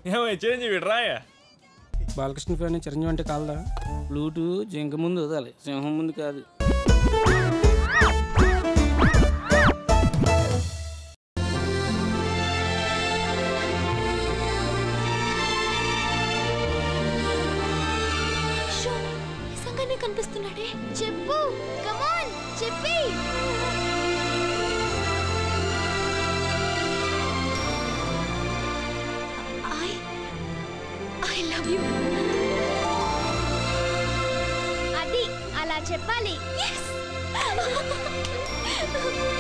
ఏమై చిరంజీవి రాయా బాలకృష్ణ ఫ్యాన్ చిరంజీవి అంటే కాలదా ఫ్లూటు జింక ముందు వదాలి సింహం ముందు కాదు షో నిజంగానే కనిపిస్తున్నాడే చెప్పు కమాన్ చెప్పి ఐ ఐ లవ్ యు అది అలా చెప్పాలి yes